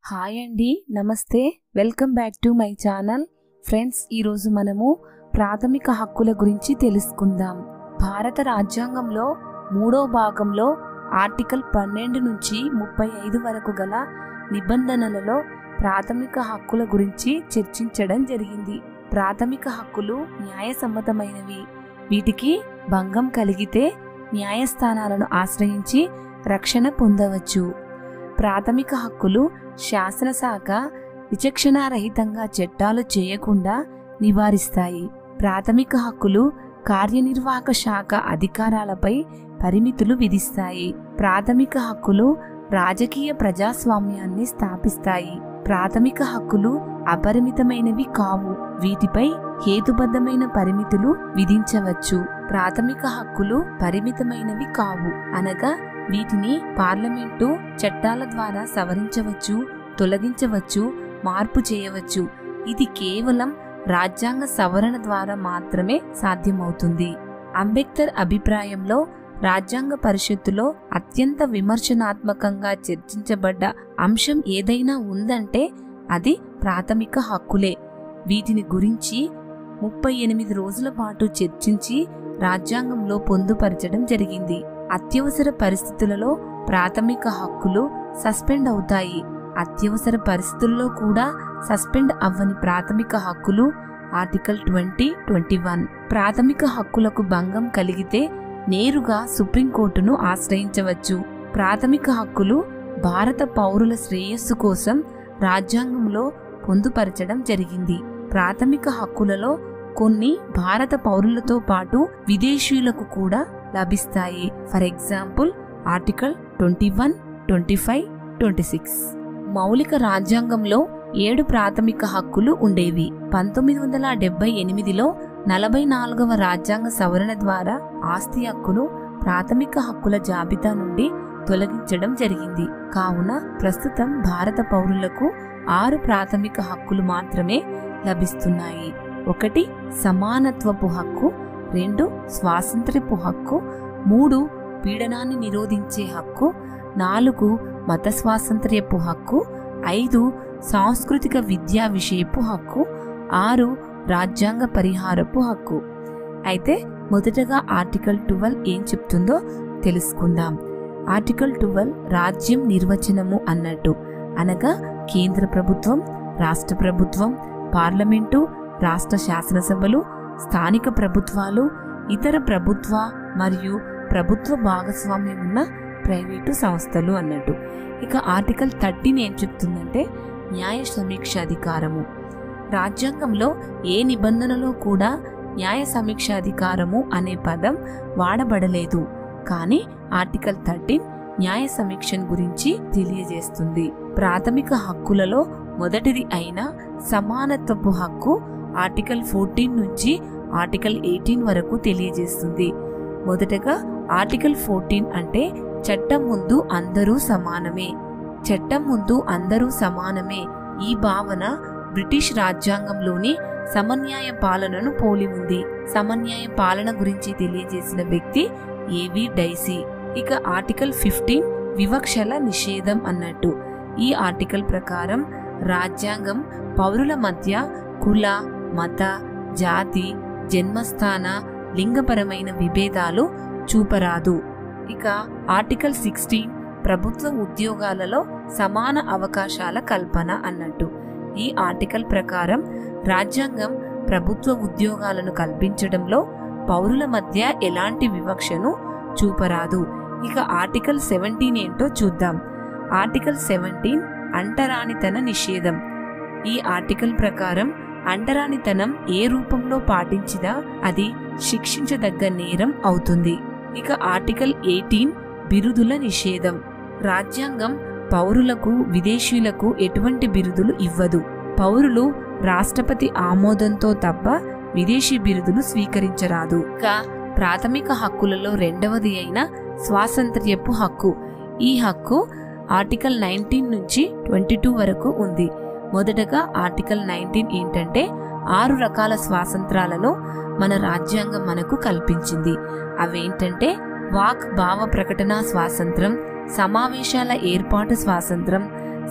hi అండి నమస్తే welcome back to my channel friends ఈరోజు మనము ప్రాథమిక హక్కుల గురించి తెలుసుకుందాం భారత రాజ్యాంగంలో మూడో భాగంలో ఆర్టికల్ పన్నెండు నుంచి ముప్పై ఐదు వరకు గల నిబంధనలలో ప్రాథమిక హక్కుల గురించి చర్చించడం జరిగింది ప్రాథమిక హక్కులు న్యాయసమ్మతమైనవి వీటికి భంగం కలిగితే న్యాయస్థానాలను ఆశ్రయించి రక్షణ పొందవచ్చు ప్రాథమిక హక్కులు శాసనశాఖ విచక్షణారహితంగా చట్టాలు చేయకుండా నివారిస్తాయి ప్రాథమిక హక్కులు కార్యనిర్వాహక శాఖ అధికారాలపై పరిమితులు విధిస్తాయి ప్రాథమిక హక్కులు రాజకీయ ప్రజాస్వామ్యాన్ని స్థాపిస్తాయి ప్రాథమిక హక్కులు అపరిమితమైనవి కావు వీటిపై హేతుబద్ధమైన పరిమితులు విధించవచ్చు ప్రాథమిక హక్కులు పరిమితమైనవి కావు అనగా వీటిని పార్లమెంటు చట్టాల ద్వారా సవరించవచ్చు తొలగించవచ్చు మార్పు చేయవచ్చు ఇది కేవలం రాజ్యాంగ సవరణ ద్వారా మాత్రమే సాధ్యమవుతుంది అంబేద్కర్ అభిప్రాయంలో రాజ్యాంగ పరిషత్తులో అత్యంత విమర్శనాత్మకంగా చర్చించబడ్డ అంశం ఏదైనా ఉందంటే అది ప్రాథమిక హక్కులే వీటిని గురించి ముప్పై ఎనిమిది రోజుల పాటు చర్చించి రాజ్యాంగంలో పొందుపరచడం జరిగింది అత్యవసర పరిస్థితులలో ప్రాథమిక హక్కులు సస్పెండ్ అవుతాయి అత్యవసర పరిస్థితుల్లో కూడా సస్పెండ్ అవ్వని ప్రాథమిక హక్కులు ఆర్టికల్ ట్వంటీ ట్వంటీ వన్ ప్రాథమిక హక్కులకు భంగం కలిగితే నేరుగా సుప్రీంకోర్టును ఆశ్రయించవచ్చు ప్రాథమిక హక్కులు భారత పౌరుల శ్రేయస్సు కోసం రాజ్యాంగంలో పొందుపరచడం జరిగింది ప్రాథమిక హక్కులలో కొన్ని భారత పౌరులతో పాటు విదేశీయులకు కూడా లభిస్తాయి for example article twenty one twenty five twenty six మౌలిక రాజ్యాంగంలో ఏడు ప్రాథమిక హక్కులు ఉండేవి పంతొమ్మిది వందల డెబ్బై ఎనిమిదిలో నలభై నాలుగవ రాజ్యాంగ సవరణ ద్వారా ఆస్తి హక్కును ప్రాథమిక హక్కుల జాబితా నుండి తొలగించడం జరిగింది కావున ప్రస్తుతం భారత పౌరులకు ఆరు ప్రాథమిక హక్కులు మాత్రమే లభిస్తున్నాయి ఒకటి సమానత్వపు హక్కు రెండు స్వాతంత్ర్యపు హక్కు మూడు పీడనాన్ని నిరోధించే హక్కు నాలుగు మత స్వాతంత్ర్యపు హక్కు ఐదు సాంస్కృతిక విద్యా విషయపు హక్కు ఆరు రాజ్యాంగ పరిహారపు హక్కు అయితే మొదటగా ఆర్టికల్ ట్వెల్వ్ ఏం చెప్తుందో తెలుసుకుందాం ఆర్టికల్ ట్వెల్వ్ రాజ్యం నిర్వచనము అన్నట్టు అనగా కేంద్ర ప్రభుత్వం రాష్ట్ర ప్రభుత్వం పార్లమెంటు రాష్ట్ర శాసనసభలు స్థానిక ప్రభుత్వాలు ఇతర ప్రభుత్వ మరియు ప్రభుత్వ భాగస్వామ్యం ఉన్న ప్రైవేటు సంస్థలు అన్నట్టు ఇక ఆర్టికల్ థర్టీన్ ఏం చెప్తుందంటే న్యాయ సమీక్ష అధికారము రాజ్యాంగంలో ఏ నిబంధనలో కూడా న్యాయ సమీక్ష అధికారము అనే పదం వాడబడలేదు కానీ ఆర్టికల్ థర్టీన్ న్యాయ సమీక్షను గురించి తెలియజేస్తుంది ప్రాథమిక హక్కులలో మొదటిది అయిన సమానత్వపు హక్కు ఆర్టికల్ ఫోర్టీన్ నుంచి ఆర్టికల్ ఎయిటీన్ వరకు తెలియజేస్తుంది మొదటగా ఆర్టికల్ ఫోర్టీన్ అంటే చట్టం ముందు అందరూ సమానమే చట్టం ముందు అందరూ సమానమే ఈ భావన బ్రిటిష్ రాజ్యాంగంలోని సమన్యాయ పాలనను పోలి ఉంది సమన్యాయ పాలన గురించి తెలియజేసిన వ్యక్తి ఏవి డైసీ ఇక ఆర్టికల్ ఫిఫ్టీన్ వివక్షల నిషేధం అన్నట్టు ఈ ఆర్టికల్ ప్రకారం రాజ్యాంగం పౌరుల మధ్య కుల మత జాతి జన్మస్థాన లింగపరమైన విభేదాలు చూపరాదు ఇక ఆర్టికల్ సిక్స్టీన్ ప్రభుత్వ ఉద్యోగాలలో సమాన అవకాశాల కల్పన అన్నట్టు ఈ ఆర్టికల్ ప్రకారం రాజ్యాంగం ప్రభుత్వ ఉద్యోగాలను కల్పించడంలో పౌరుల మధ్య ఎలాంటి వివక్షను చూపరాదు ఇక ఆర్టికల్ సెవెంటీన్ ఏంటో చూద్దాం ఆర్టికల్ సెవెంటీన్ అంటరానితన నిషేధం ఈ ఆర్టికల్ ప్రకారం అంటరానితనం ఏ రూపంలో పాటించినా అది శిక్షించదగ్గ నేరం అవుతుంది ఇక ఆర్టికల్ ఎయిటీన్ బిరుదుల నిషేధం రాజ్యాంగం పౌరులకు విదేశీయులకు ఎటువంటి బిరుదులు ఇవ్వదు పౌరులు రాష్ట్రపతి ఆమోదంతో తప్ప విదేశీ బిరుదులు స్వీకరించరాదు ఇక ప్రాథమిక హక్కులలో రెండవది అయిన స్వాతంత్ర్యపు హక్కు ఈ హక్కు ఆర్టికల్ నైన్టీన్ నుంచి ట్వంటీ టూ వరకు ఉంది మొదటగా ఆర్టికల్ నైన్టీన్ ఏంటంటే ఆరు రకాల స్వాతంత్రాలను మన రాజ్యాంగం మనకు కల్పించింది అవేంటంటే వాక్ భావ ప్రకటన స్వాతంత్రం సమావేశాల ఏర్పాటు స్వాతంత్రం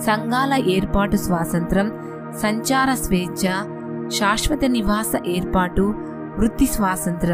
సంఘాల ఏర్పాటు స్వాతంత్రం సంచార స్వేచ్ఛ శాశ్వత నివాస ఏర్పాటు వృత్తి స్వాతంత్రం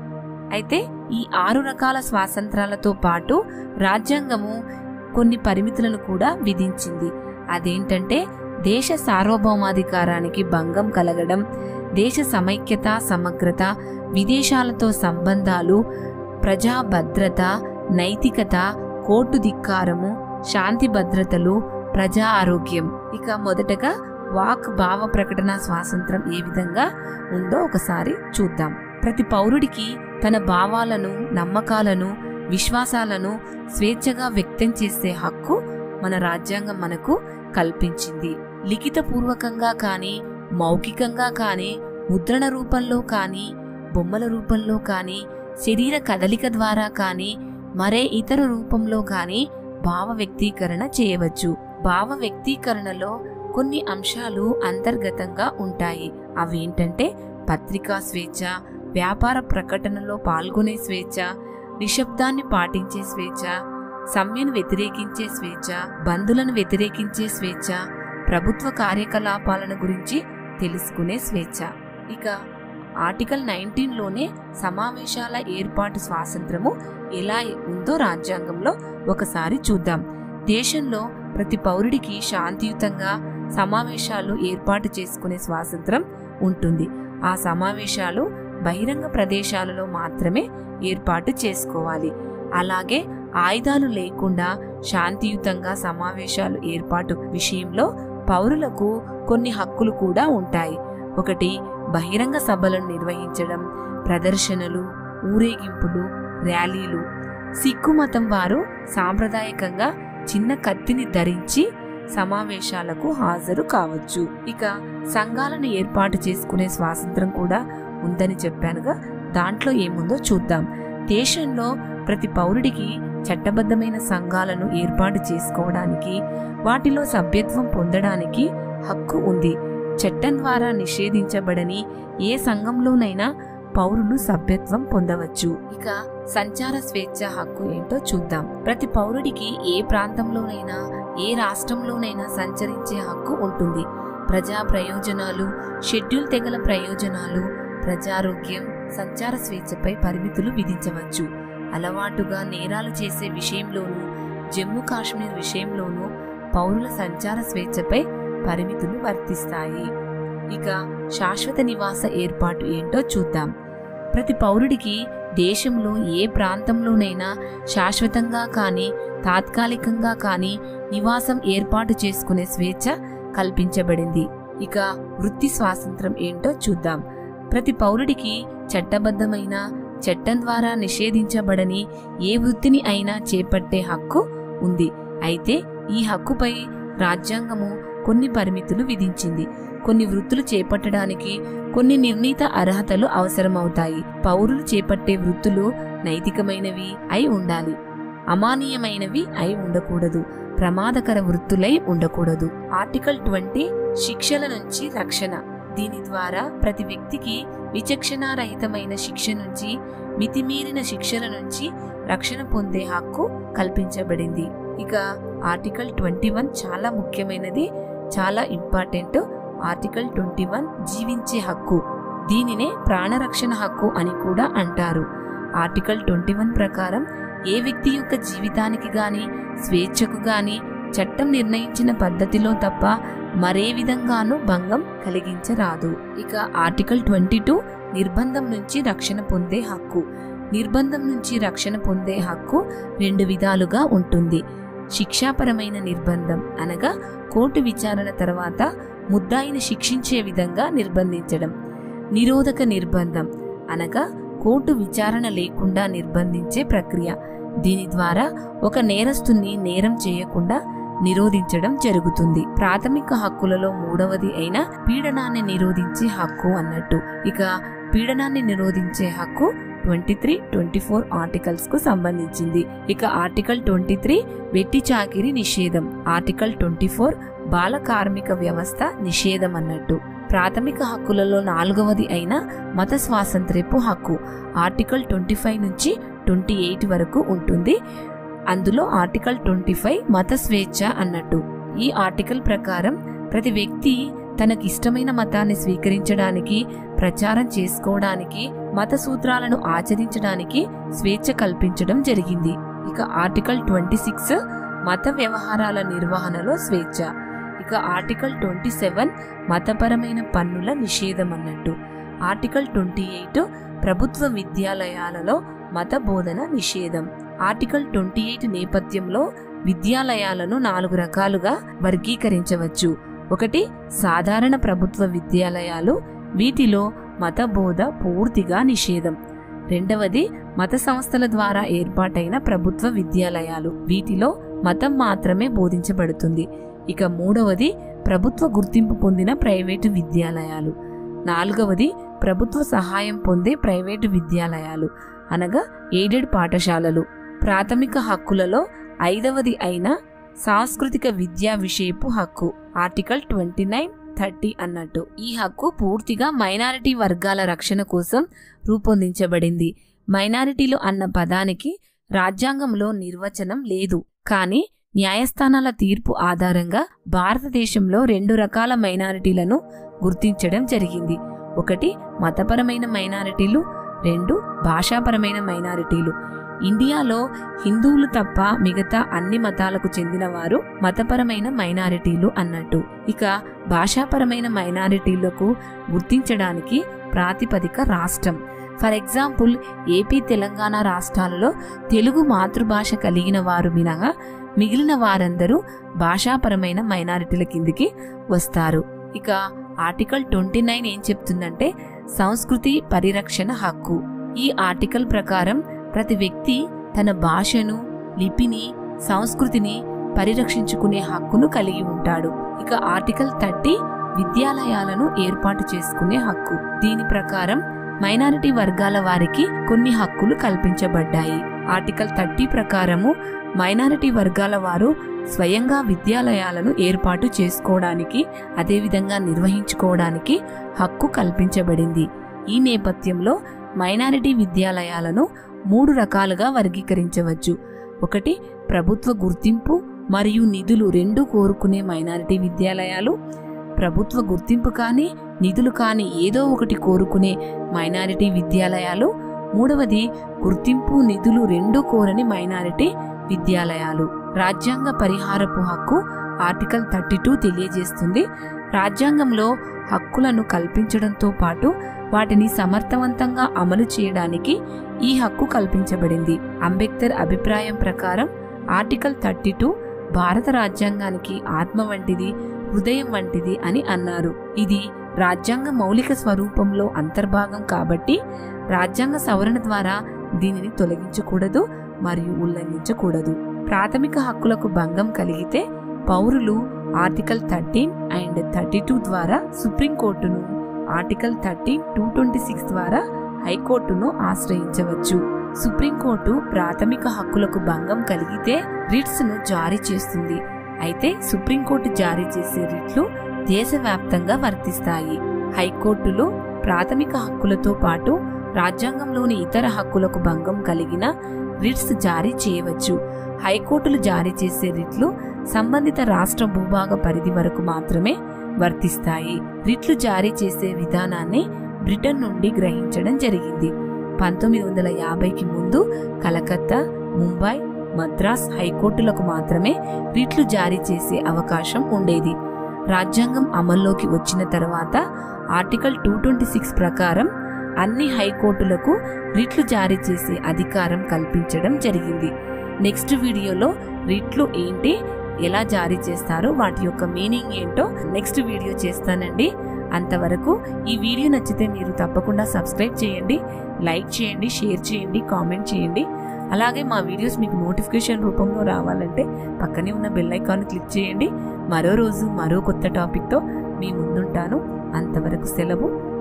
అయితే ఈ ఆరు రకాల స్వాతంత్రాలతో పాటు రాజ్యాంగము కొన్ని పరిమితులను కూడా విధించింది అదేంటంటే దేశ సార్వభౌమాధికారానికి భంగం కలగడం దేశ సమైక్యత సమగ్రత విదేశాలతో సంబంధాలు ప్రజా భద్రత నైతికత కోర్టు ధిక్కారము శాంతి భద్రతలు ప్రజా ఆరోగ్యం ఇక మొదటగా వాక్ భావ ప్రకటన స్వాతంత్రం ఏ విధంగా ఉందో ఒకసారి చూద్దాం ప్రతి పౌరుడికి తన భావాలను నమ్మకాలను విశ్వాసాలను స్వేచ్ఛగా వ్యక్తం చేసే హక్కు మన రాజ్యాంగం మనకు కల్పించింది లిఖితపూర్వకంగా కానీ మౌఖికంగా కానీ ముద్రణ రూపంలో కానీ బొమ్మల రూపంలో కానీ శరీర కదలిక ద్వారా కానీ మరే ఇతర రూపంలో కానీ భావ వ్యక్తీకరణ చేయవచ్చు భావ వ్యక్తీకరణలో కొన్ని అంశాలు అంతర్గతంగా ఉంటాయి అవేంటంటే పత్రికా స్వేచ్ఛ వ్యాపార ప్రకటనలో పాల్గొనే స్వేచ్ఛ నిశ్శబ్దాన్ని పాటించే స్వేచ్ఛ సమ్మెను వ్యతిరేకించే స్వేచ్ఛ బంధులను వ్యతిరేకించే స్వేచ్ఛ ప్రభుత్వ కార్యకలాపాలను గురించి తెలుసుకునే స్వేచ్ఛ ఇక ఆర్టికల్ నైన్టీన్లోనే సమావేశాల ఏర్పాటు స్వాతంత్రము ఎలా ఉందో రాజ్యాంగంలో ఒకసారి చూద్దాం దేశంలో ప్రతి పౌరుడికి శాంతియుతంగా సమావేశాలు ఏర్పాటు చేసుకునే స్వాతంత్రం ఉంటుంది ఆ సమావేశాలు బహిరంగ ప్రదేశాలలో మాత్రమే ఏర్పాటు చేసుకోవాలి అలాగే ఆయుధాలు లేకుండా శాంతియుతంగా సమావేశాలు ఏర్పాటు విషయంలో పౌరులకు కొన్ని హక్కులు కూడా ఉంటాయి ఒకటి బహిరంగ సభలను నిర్వహించడం ప్రదర్శనలు ఊరేగింపులు ర్యాలీలు సిక్కు మతం వారు సాంప్రదాయకంగా చిన్న కత్తిని ధరించి సమావేశాలకు హాజరు కావచ్చు ఇక సంఘాలను ఏర్పాటు చేసుకునే స్వాతంత్రం కూడా ఉందని చెప్పానుగా దాంట్లో ఏముందో చూద్దాం దేశంలో ప్రతి పౌరుడికి చట్టబద్ధమైన సంఘాలను ఏర్పాటు చేసుకోవడానికి వాటిలో సభ్యత్వం పొందడానికి హక్కు ఉంది చట్టం ద్వారా నిషేధించబడని ఏ సంఘంలోనైనా పౌరులు సభ్యత్వం పొందవచ్చు ఇక సంచార స్వేచ్ఛ హక్కు ఏంటో చూద్దాం ప్రతి పౌరుడికి ఏ ప్రాంతంలోనైనా ఏ రాష్ట్రంలోనైనా సంచరించే హక్కు ఉంటుంది ప్రజా ప్రయోజనాలు షెడ్యూల్ తెగల ప్రయోజనాలు ప్రజారోగ్యం సంచార స్వేచ్ఛపై పరిమితులు విధించవచ్చు అలవాటుగా నేరాలు చేసే విషయంలోనూ జమ్మూ కాశ్మీర్ విషయంలోనూ పౌరుల సంచార స్వేచ్ఛపై పరిమితులు వర్తిస్తాయి ఇక శాశ్వత నివాస ఏర్పాటు ఏంటో చూద్దాం ప్రతి పౌరుడికి దేశంలో ఏ ప్రాంతంలోనైనా శాశ్వతంగా కానీ తాత్కాలికంగా కానీ నివాసం ఏర్పాటు చేసుకునే స్వేచ్ఛ కల్పించబడింది ఇక వృత్తి స్వాతంత్రం ఏంటో చూద్దాం ప్రతి పౌరుడికి చట్టబద్ధమైన చట్టం ద్వారా నిషేధించబడని ఏ వృత్తిని అయినా చేపట్టే హక్కు ఉంది అయితే ఈ హక్కుపై రాజ్యాంగము కొన్ని పరిమితులు విధించింది కొన్ని వృత్తులు చేపట్టడానికి కొన్ని నిర్ణీత అర్హతలు అవసరమవుతాయి పౌరులు చేపట్టే వృత్తులు నైతికమైనవి అయి ఉండాలి అమానీయమైనవి అయి ఉండకూడదు ప్రమాదకర వృత్తులై ఉండకూడదు ఆర్టికల్ ట్వంటీ శిక్షల నుంచి రక్షణ దీని ద్వారా ప్రతి వ్యక్తికి విచక్షణారహితమైన శిక్ష నుంచి మితిమీరిన శిక్షల నుంచి రక్షణ పొందే హక్కు కల్పించబడింది ఇక ఆర్టికల్ ట్వంటీ వన్ చాలా ముఖ్యమైనది చాలా ఇంపార్టెంట్ ఆర్టికల్ ట్వంటీ వన్ జీవించే హక్కు దీనినే ప్రాణరక్షణ హక్కు అని కూడా అంటారు ఆర్టికల్ ట్వంటీ వన్ ప్రకారం ఏ వ్యక్తి యొక్క జీవితానికి గాని స్వేచ్ఛకు గాని చట్టం నిర్ణయించిన పద్ధతిలో తప్ప మరే విధంగానూ భంగం కలిగించరాదు ఇక ఆర్టికల్ ట్వంటీ టూ నిర్బంధం నుంచి రక్షణ పొందే హక్కు నిర్బంధం నుంచి రక్షణ పొందే హక్కు రెండు విధాలుగా ఉంటుంది శిక్షాపరమైన నిర్బంధం అనగా కోర్టు విచారణ తర్వాత ముద్దాయిని శిక్షించే విధంగా నిర్బంధించడం నిరోధక నిర్బంధం అనగా కోర్టు విచారణ లేకుండా నిర్బంధించే ప్రక్రియ దీని ద్వారా ఒక నేరస్తుని నేరం చేయకుండా నిరోధించడం జరుగుతుంది ప్రాథమిక హక్కులలో మూడవది అయిన పీడనాన్ని నిరోధించే హక్కు అన్నట్టు ఇక పీడనాన్ని నిరోధించే హక్కు twenty three twenty four articles కు సంబంధించింది ఇక ఆర్టికల్ ట్వంటీ త్రీ వెట్టి చాకిరి నిషేధం ఆర్టికల్ ట్వంటీ ఫోర్ బాల కార్మిక వ్యవస్థ నిషేధం అన్నట్టు ప్రాథమిక హక్కులలో నాలుగవది అయిన మత స్వాతంత్ర్యపు హక్కు ఆర్టికల్ ట్వంటీ ఫైవ్ నుంచి ట్వంటీ ఎయిట్ వరకు ఉంటుంది అందులో ఆర్టికల్ ట్వంటీ ఫైవ్ మత స్వేచ్ఛ అన్నట్టు ఈ ఆర్టికల్ ప్రకారం ప్రతి వ్యక్తి తనకిష్టమైన మతాన్ని స్వీకరించడానికి ప్రచారం చేసుకోవడానికి మత సూత్రాలను ఆచరించడానికి స్వేచ్ఛ కల్పించడం జరిగింది ఇక ఆర్టికల్ ట్వంటీ సిక్స్ మత వ్యవహారాల నిర్వహణలో స్వేచ్ఛ ఇక ఆర్టికల్ ట్వంటీ సెవెన్ మతపరమైన పన్నుల నిషేధం అన్నట్టు ఆర్టికల్ ట్వంటీ ఎయిట్ ప్రభుత్వ విద్యాలయాలలో మత బోధన నిషేధం ఆర్టికల్ ట్వంటీ ఎయిట్ నేపథ్యంలో విద్యాలయాలను నాలుగు రకాలుగా వర్గీకరించవచ్చు ఒకటి సాధారణ ప్రభుత్వ విద్యాలయాలు వీటిలో మత బోధ పూర్తిగా నిషేధం రెండవది మత సంస్థల ద్వారా ఏర్పాటైన ప్రభుత్వ విద్యాలయాలు వీటిలో మతం మాత్రమే బోధించబడుతుంది ఇక మూడవది ప్రభుత్వ గుర్తింపు పొందిన ప్రైవేటు విద్యాలయాలు నాలుగవది ప్రభుత్వ సహాయం పొందే ప్రైవేటు విద్యాలయాలు అనగా ఎయిడెడ్ పాఠశాలలు ప్రాథమిక హక్కులలో ఐదవది అయిన సాంస్కృతిక విద్యా విషయపు హక్కు ఆర్టికల్ ట్వంటీ నైన్ థర్టీ అన్నట్టు ఈ హక్కు పూర్తిగా మైనారిటీ వర్గాల రక్షణ కోసం రూపొందించబడింది మైనారిటీలు అన్న పదానికి రాజ్యాంగంలో నిర్వచనం లేదు కానీ న్యాయస్థానాల తీర్పు ఆధారంగా భారతదేశంలో రెండు రకాల మైనారిటీలను గుర్తించడం జరిగింది ఒకటి మతపరమైన మైనారిటీలు రెండు భాషాపరమైన మైనారిటీలు ఇండియాలో హిందువులు తప్ప మిగతా అన్ని మతాలకు చెందిన వారు మతపరమైన మైనారిటీలు అన్నట్టు ఇక భాషాపరమైన మైనారిటీలకు గుర్తించడానికి ప్రాతిపదిక రాష్ట్రం ఫర్ ఎగ్జాంపుల్ ఏపీ తెలంగాణ రాష్ట్రాలలో తెలుగు మాతృభాష కలిగిన వారు మినహా మిగిలిన వారందరూ భాషాపరమైన మైనారిటీల కిందికి వస్తారు ఇక ఆర్టికల్ ట్వంటీ నైన్ ఏం చెప్తుందంటే సంస్కృతి పరిరక్షణ హక్కు ఈ ఆర్టికల్ ప్రకారం ప్రతి వ్యక్తి తన భాషను లిపిని సంస్కృతిని పరిరక్షించుకునే హక్కును కలిగి ఉంటాడు ఇక ఆర్టికల్ థర్టీ విద్యాలయాలను ఏర్పాటు చేసుకునే హక్కు దీని ప్రకారం మైనారిటీ వర్గాల వారికి కొన్ని హక్కులు కల్పించబడ్డాయి ఆర్టికల్ థర్టీ ప్రకారము మైనారిటీ వర్గాల వారు స్వయంగా విద్యాలయాలను ఏర్పాటు చేసుకోవడానికి అదేవిధంగా నిర్వహించుకోవడానికి హక్కు కల్పించబడింది ఈ నేపథ్యంలో మైనారిటీ విద్యాలయాలను మూడు రకాలుగా వర్గీకరించవచ్చు ఒకటి ప్రభుత్వ గుర్తింపు మరియు నిధులు రెండు కోరుకునే మైనారిటీ విద్యాలయాలు ప్రభుత్వ గుర్తింపు కానీ నిధులు కానీ ఏదో ఒకటి కోరుకునే మైనారిటీ విద్యాలయాలు మూడవది గుర్తింపు నిధులు రెండు కోరని మైనారిటీ విద్యాలయాలు రాజ్యాంగ పరిహారపు హక్కు ఆర్టికల్ థర్టీ టూ తెలియజేస్తుంది రాజ్యాంగంలో హక్కులను కల్పించడంతో పాటు వాటిని సమర్థవంతంగా అమలు చేయడానికి ఈ హక్కు కల్పించబడింది అంబేద్కర్ అభిప్రాయం ప్రకారం ఆర్టికల్ థర్టీ టూ భారత రాజ్యాంగానికి ఆత్మ వంటిది హృదయం వంటిది అని అన్నారు ఇది రాజ్యాంగ మౌలిక స్వరూపంలో అంతర్భాగం కాబట్టి రాజ్యాంగ సవరణ ద్వారా దీనిని తొలగించకూడదు మరియు ఉల్లంఘించకూడదు ప్రాథమిక హక్కులకు భంగం కలిగితే పౌరులు article thirteen and thirty two ద్వారా సుప్రీంకోర్టును article thirteen two twenty six ద్వారా హైకోర్టును ఆశ్రయించవచ్చు సుప్రీంకోర్టు ప్రాథమిక హక్కులకు భంగం కలిగితే రిట్స్ ను జారీ చేస్తుంది అయితే సుప్రీంకోర్టు జారీ చేసే రిట్లు దేశవ్యాప్తంగా వర్తిస్తాయి హైకోర్టులు ప్రాథమిక హక్కులతో పాటు రాజ్యాంగంలోని ఇతర హక్కులకు భంగం కలిగిన రిట్స్ జారీ చేయవచ్చు హైకోర్టులు జారీ చేసే రిట్లు సంబంధిత రాష్ట్ర భూభాగ పరిధి వరకు మాత్రమే వర్తిస్తాయి రిట్లు జారీ చేసే విధానాన్ని బ్రిటన్ నుండి గ్రహించడం జరిగింది పంతొమ్మిది వందల యాభైకి ముందు కలకత్తా ముంబై మద్రాస్ హైకోర్టులకు మాత్రమే రిట్లు జారీ చేసే అవకాశం ఉండేది రాజ్యాంగం అమల్లోకి వచ్చిన తర్వాత ఆర్టికల్ టూ ట్వంటీ సిక్స్ ప్రకారం అన్ని హైకోర్టులకు రిట్లు జారీ చేసే అధికారం కల్పించడం జరిగింది నెక్స్ట్ వీడియోలో రిట్లు ఏంటి ఎలా జారీ చేస్తారో వాటి యొక్క మీనింగ్ ఏంటో నెక్స్ట్ వీడియో చేస్తానండి అంతవరకు ఈ వీడియో నచ్చితే మీరు తప్పకుండా సబ్స్క్రైబ్ చేయండి లైక్ చేయండి షేర్ చేయండి కామెంట్ చేయండి అలాగే మా వీడియోస్ మీకు నోటిఫికేషన్ రూపంలో రావాలంటే పక్కనే ఉన్న బెల్ ఐకాన్ క్లిక్ చేయండి మరో రోజు మరో కొత్త టాపిక్తో మీ ముందుంటాను అంతవరకు సెలవు